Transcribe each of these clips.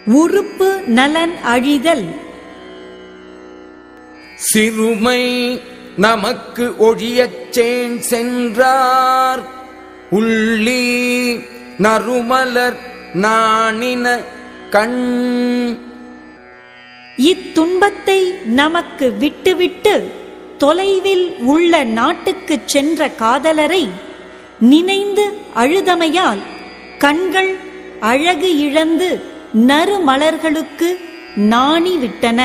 உறுப்பு நலன் அழிதல் சிறுமை நமக்கு ஒழியச் சேன் சென்றார் உள்ளி நறுமலர் நாணின கண் இத்துன்பத்தை நமக்கு விட்டுவிட்டு தொலைவில் உள்ள நாட்டுக்குச் சென்ற காதலரை நினைந்து அழுதமையால் கண்கள் அழகு இழந்து நறுமலர்களுக்கு நாணி விட்டன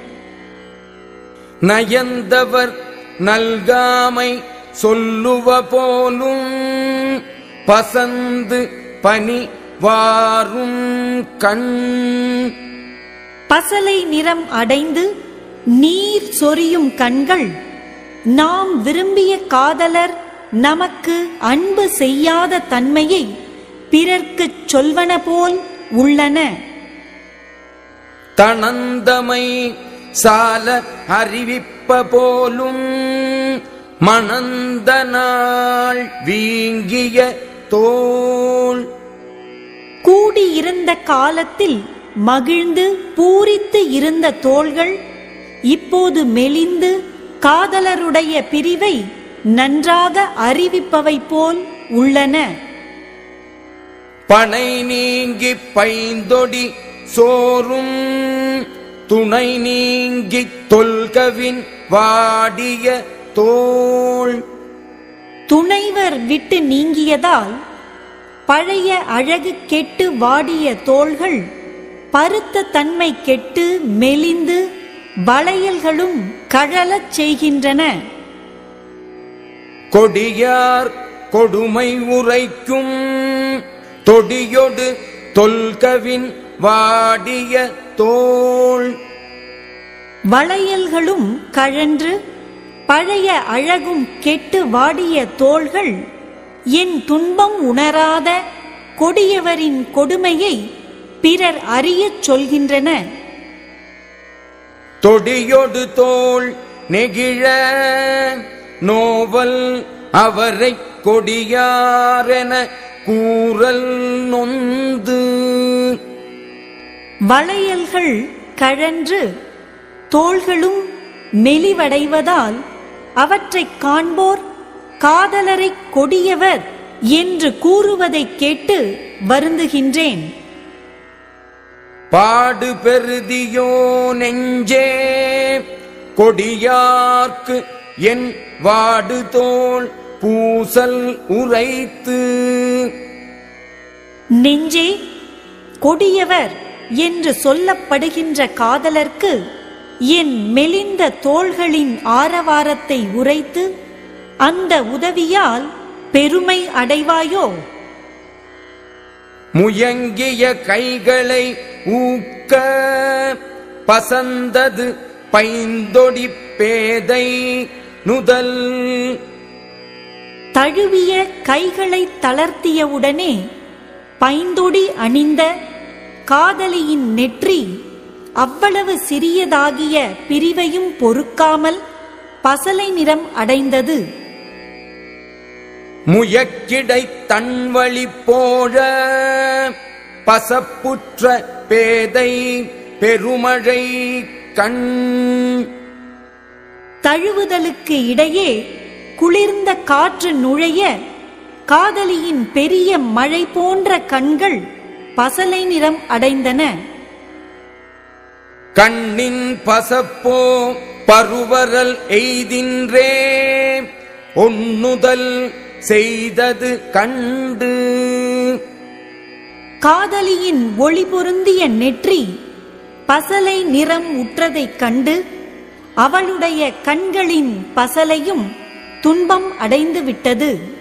நயந்தவர் நல்காமை சொல்லுவ போலும் பசந்து பனி வாரும் கண் பசலை நிறம் அடைந்து நீர் சொரியும் கண்கள் நாம் விரும்பிய காதலர் நமக்கு அன்பு செய்யாத தன்மையை பிறர்க்குச் சொல்வன போல் உள்ளன தனந்தமை சால அறிவிப்ப போலும் மணந்த நாள் வீங்கிய தோள் கூடியிருந்த காலத்தில் மகிழ்ந்து பூரித்து இருந்த தோள்கள் இப்போது மெலிந்து காதலருடைய பிரிவை நன்றாக அறிவிப்பவை போல் உள்ளன பனை நீங்கி பைந்தொடி சோறும் துணை நீங்கி தொல்கவின் வாடிய தோள் துணைவர் விட்டு நீங்கியதால் பழைய அழகு கெட்டு வாடிய தோள்கள் பருத்த தன்மை கெட்டு மெலிந்து வளையல்களும் கழலச் செய்கின்றன கொடியார் கொடுமை உரைக்கும் தொடியொடு தொல்கவின் வாடிய தோள் வளையல்களும் கழன்று பழைய அழகும் கெட்டு வாடிய தோள்கள் என் துன்பம் உணராத கொடியவரின் கொடுமையை பிறர் அறியச் சொல்கின்றன தொடியொடு தோள் நெகிழ நோவல் அவரை கொடியாரென கூறல் நொந்து வளையல்கள் கழன்று தோள்களும் மெலிவடைவதால் அவற்றைக் காண்போர் காதலரை கொடியவர் என்று கூறுவதைக் கேட்டு வருந்துகின்றேன் பாடு பெருதியோ நெஞ்சே கொடியார்க்கு என் வாடு தோள் பூசல் உரைத்து நெஞ்சே கொடியவர் என்று சொல்லப்படுகின்ற காதலர்க்கு என் மெலிந்த தோள்களின் ஆரவாரத்தை உரைத்து அந்த உதவியால் பெருமை அடைவாயோ முயங்கிய கைகளை ஊக்க பசந்தது பைந்தொடி பேதை நுதல் தழுவிய கைகளை தளர்த்தியவுடனே பைந்தொடி அணிந்த காதலியின் நெற்றி அவ்வளவு சிறியதாகிய பிரிவையும் பொறுக்காமல் பசலை நிறம் அடைந்தது முயக்கிடை தன்வழி போழ பசப்புற்ற பேதை பெருமழை கண் தழுவுதலுக்கு இடையே குளிர்ந்த காற்று நுழைய காதலியின் பெரிய மழை போன்ற கண்கள் பசலை நிறம் அடைந்தன கண்ணின் பசப்போ பருவரல் எய்தின்றே ஒண்ணுதல் செய்தது கண்டு காதலியின் ஒளி பொருந்திய நெற்றி பசலை நிறம் உற்றதைக் கண்டு அவளுடைய கண்களின் பசலையும் துன்பம் அடைந்து விட்டது